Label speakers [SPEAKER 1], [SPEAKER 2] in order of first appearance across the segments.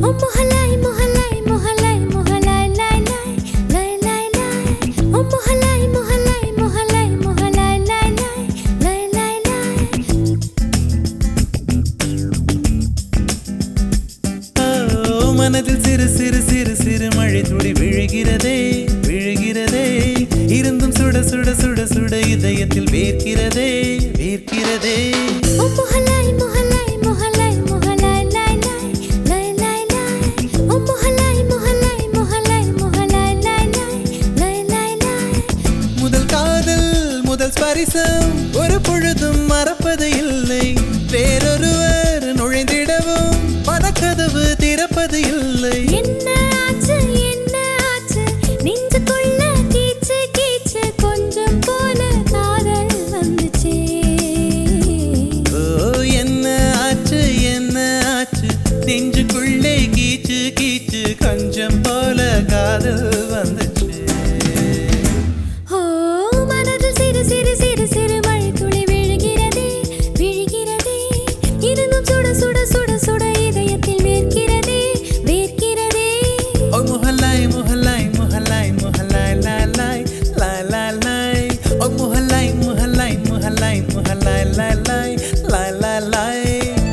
[SPEAKER 1] Oh mohalai mohalai mohalai mohalai lai lai lai lai lai Oh mohalai mohalai mohalai mohalai lai lai lai lai lai
[SPEAKER 2] ஓ, மனதில் சிறு சிறு சிறு சிறு மழை துளி விழுகிறதே விழுகிறதே இருந்தும் சுட சுட சுட சுட இதயத்தில் வேர்க்கிறதே வேர்க்கிறதே
[SPEAKER 1] Oh mohalai mohalai mohalai mohalai lai lai lai lai lai Oh mohalai mohalai mohalai mohalai lai lai lai lai lai
[SPEAKER 2] முதல் காதல் முதல் ஸ்பரிசம் ஒரு பொழுதும் மறப்பது இல்லை வேறொருவர் நுழைந்திடவும் மனக்கதவு திறப்பது இல்லை
[SPEAKER 1] என்ன ஆச்சு என்ன ஆச்சு நெஞ்சுக்குள்ள கீச்சு கீச்சு கொஞ்சம் போல காதல் வந்துச்சே
[SPEAKER 2] ஓ என்ன ஆச்சு என்ன ஆச்சு நெஞ்சுக்குள்ளே கீச்சு கீச்சு கொஞ்சம் போல காதல் வந்துச்சு
[SPEAKER 1] ஓ மனதில் சிறு சிறு சிறு சிறு மழை துளி விழுகிறதே விழுகிறதே இருந்தும் சுட சுட சுட சுட இதயத்தில் வேர்க்கிறதே வேர்க்கிறதே
[SPEAKER 2] ஓ முஹல்லாய் முஹல்லாய் முஹல்லாய் முஹல்லாய் லாய் லாய் லாய் லாய் லாய் ஓ முஹல்லாய் முஹல்லாய் முஹல்லாய் முஹல்லாய் லாய் லாய் லாய் லாய் லாய்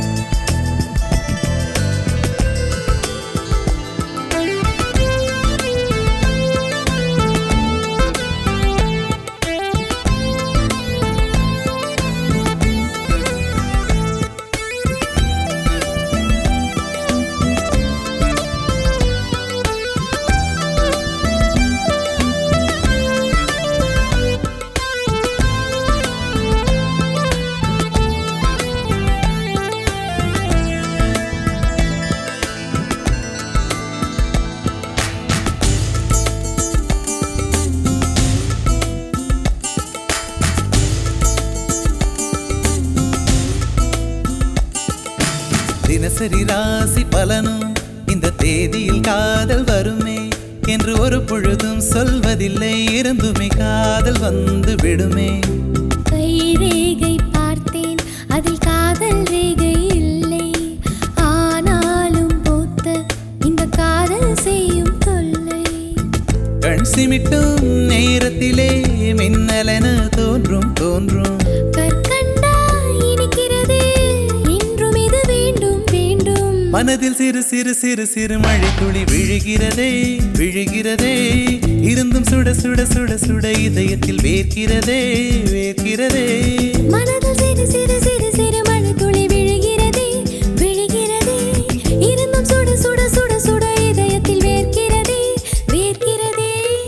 [SPEAKER 2] தினசரி ராசி பலனும் இந்த தேதியில் காதல் வருமே என்று ஒரு பொழுதும் சொல்வதில்லை இருந்துமே காதல் வந்து விடுமே
[SPEAKER 1] கை ரேகை பார்த்தேன் அதில் காதல் ரேகை இல்லை ஆனாலும் பூத்த இந்த காதல் செய்யும் தொல்லை
[SPEAKER 2] கண் சிமிட்டும் நேரத்திலே மின்னலென தோன்றும் தோன்றும்
[SPEAKER 1] கற்கண்டா இனிக்கிறதே இன்றும் இது வேண்டும் வேண்டும்
[SPEAKER 2] மனதில் சிறு சிறு சிறு சிறு மழை துளி விழுகிறதே விழுகிறதே இருந்தும் சுட சுட சுட சுட இதயத்தில் வேர்க்கிறதே வேர்க்கிறதே
[SPEAKER 1] மனதில் சிறு சிறு சிறு சிறு மழை துளி விழுகிறதே விழுகிறதே இருந்தும் சுட சுட சுட சுட இதயத்தில் வேர்க்கிறதே வேர்க்கிறதே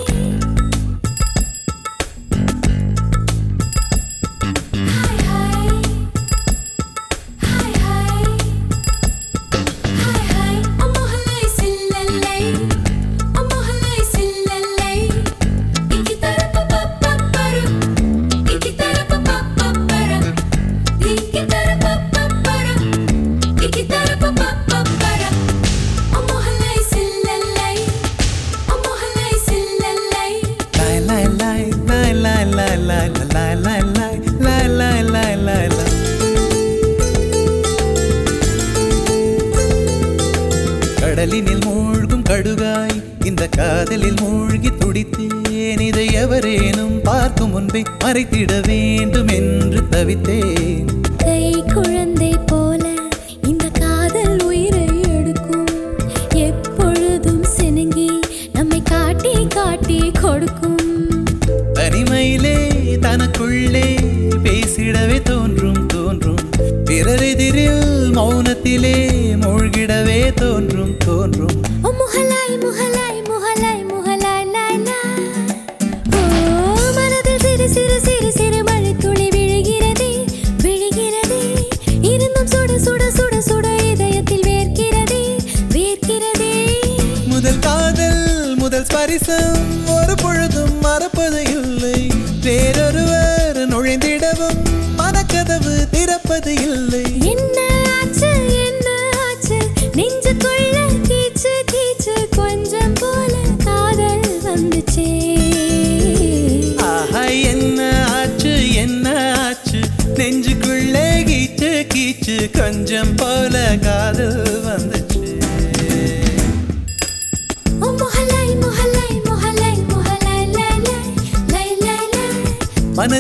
[SPEAKER 1] ஹாய் ஹாய் ஹாய் ஹாய் ஹாய் ஹாய் அம்மோஹலை சில்லல்லை அம்மோஹலை சில்லல்லை இக்கி தரப்பப்பப்பரு இக்கி தரப்பப்பப்பரு இக்கி தரப்பப்பப்பரு இக்கி தரப்பப்பப்பரு அம்மோஹலை சில்லல்லை அம்மோஹலை சில்லல்லை
[SPEAKER 2] லாய் லாய் லாய் லாய் லாய் லாய் லாய் லாய் லாய் லாய் லாய் லாய் லாய் லாய் கடலினில் மூழ்கும் கடுகாய் இந்த காதலில் மூழ்கி துடித்தேன் இதை எவரேனும் பார்க்கும் முன்பே மறைத்திட வேண்டும் என்று தவித்தேன்
[SPEAKER 1] கை குழந்தை போல இந்த காதல் உயிரை எடுக்கும் எப்பொழுதும் சினுங்கி நம்மை காட்டி காட்டி கொடுக்கும்
[SPEAKER 2] தனிமையிலே தனக்குள்ளே பேசிடவே தோன்றும் தோன்றும் பிறரெதிரில் மௌனத்திலே மூழ்கிடவே தோன்றும் தோன்றும்
[SPEAKER 1] ஓ முகலாய் முகலாய் முகலாய் முகலாய் லாய் லாய் ஓ மனதில் சிறு சிறு சிறு சிறு மழை துளி விழுகிறதே விழுகிறதே இருந்தும் சுட சுட சுட சுட இதயத்தில் வேர்க்கிறதே வேர்க்கிறதே
[SPEAKER 2] முதல் காதல் முதல் ஸ்பரிசம் ஒரு பொழுதும் மறப்பது இல்லை வேறொருவர் நுழைந்திடவும் மனக்கதவு திறப்பது இல்லை
[SPEAKER 1] என்ன ஆச்சு என்ன ஆச்சு நெஞ்சுக்குள்ள கீச்சு கீச்சு கொஞ்சம் போல காதல் வந்துச்சே
[SPEAKER 2] ஆஹா என்ன ஆச்சு என்ன ஆச்சு நெஞ்சுக்குள்ளே கீச்சு கீச்சு கொஞ்சம் போல காதல் வந்துச்சு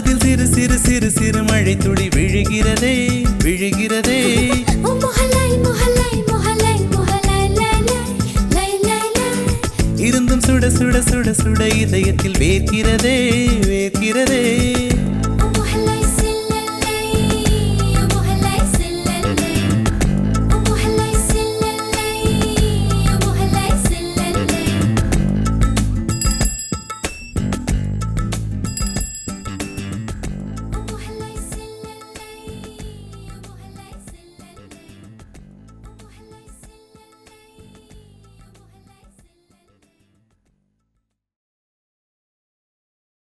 [SPEAKER 2] மனதில் சிறு சிறு சிறு சிறு மழை துளி விழுகிறதே விழுகிறதே
[SPEAKER 1] ஓ முகலாய் முகலாய் முகலாய் முகலாய் லாய் லாய் லாய் லாய் லாய்
[SPEAKER 2] இருந்தும் சுட சுட சுட சுட இதயத்தில் வேர்க்கிறதே வேர்க்கிறதே